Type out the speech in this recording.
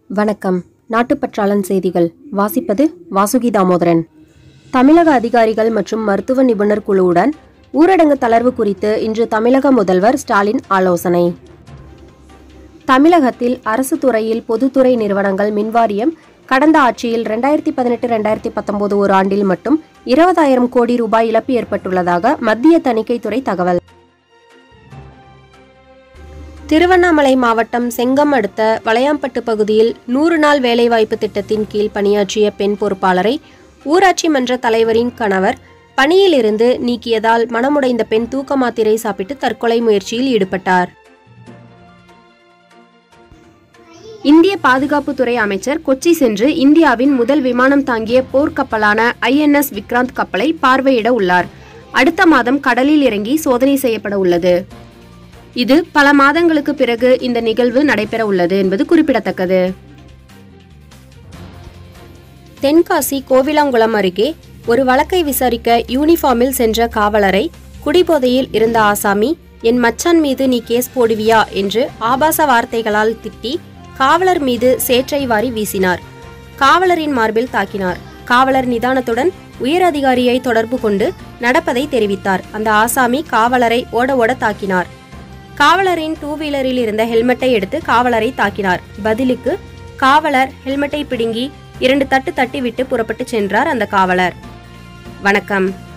வணக்கம் நாட்டுப்பற்றாளன் செய்திகள் வாசிப்பது வாசுகி தாமோதரன் தமிழக அதிகாரிகள் மற்றும் மருத்துவ நிபுணர் குழுவுடன் ஊரடங்கு தளர்வு குறித்து இன்று தமிழக முதல்வர் ஸ்டாலின் ஆலோசனை தமிழகத்தில் அரசு துறையில் பொதுத்துறை நிறுவனங்கள் மின்வாரியம் கடந்த ஆட்சியில் ரெண்டாயிரத்தி பதினெட்டு ரெண்டாயிரத்தி பத்தொன்பது ஒரு ஆண்டில் மட்டும் இருபதாயிரம் கோடி ரூபாய் இழப்பு ஏற்பட்டுள்ளதாக மத்திய தணிக்கைத்துறை தகவல் திருவண்ணாமலை மாவட்டம் செங்கம் அடுத்த வளையாம்பட்டு பகுதியில் நூறு நாள் வேலைவாய்ப்பு திட்டத்தின் கீழ் பணியாற்றிய பெண் பொறுப்பாளரை ஊராட்சி மன்ற தலைவரின் கணவர் பணியிலிருந்து நீக்கியதால் மனமுடைந்த பெண் தூக்க மாத்திரை சாப்பிட்டு தற்கொலை முயற்சியில் ஈடுபட்டார் இந்திய பாதுகாப்புத்துறை அமைச்சர் கொச்சி சென்று இந்தியாவின் முதல் விமானம் தாங்கிய போர்க்கப்பலான ஐஎன்எஸ் விக்ராந்த் கப்பலை பார்வையிட உள்ளார் அடுத்த மாதம் கடலில் இறங்கி சோதனை செய்யப்பட உள்ளது இது பல மாதங்களுக்கு பிறகு இந்த நிகழ்வு நடைபெற உள்ளது என்பது குறிப்பிடத்தக்கது தென்காசி கோவிலாங்குளம் அருகே ஒரு வழக்கை விசாரிக்க யூனிஃபார்மில் சென்ற காவலரை குடிபோதையில் இருந்த ஆசாமி என் மச்சான் மீது நீ கேஸ் போடுவியா என்று ஆபாச வார்த்தைகளால் திட்டி காவலர் மீது சேற்றை வாரி வீசினார் காவலரின் மார்பில் தாக்கினார் காவலர் நிதானத்துடன் உயர் அதிகாரியை தொடர்பு கொண்டு நடப்பதை தெரிவித்தார் அந்த ஆசாமி காவலரை ஓட ஓட தாக்கினார் காவலரின் டூ வீலரில் இருந்த ஹெல்மெட்டை எடுத்து காவலரை தாக்கினார் பதிலுக்கு காவலர் ஹெல்மெட்டை பிடுங்கி இரண்டு தட்டு தட்டிவிட்டு புறப்பட்டு சென்றார் அந்த காவலர் வணக்கம்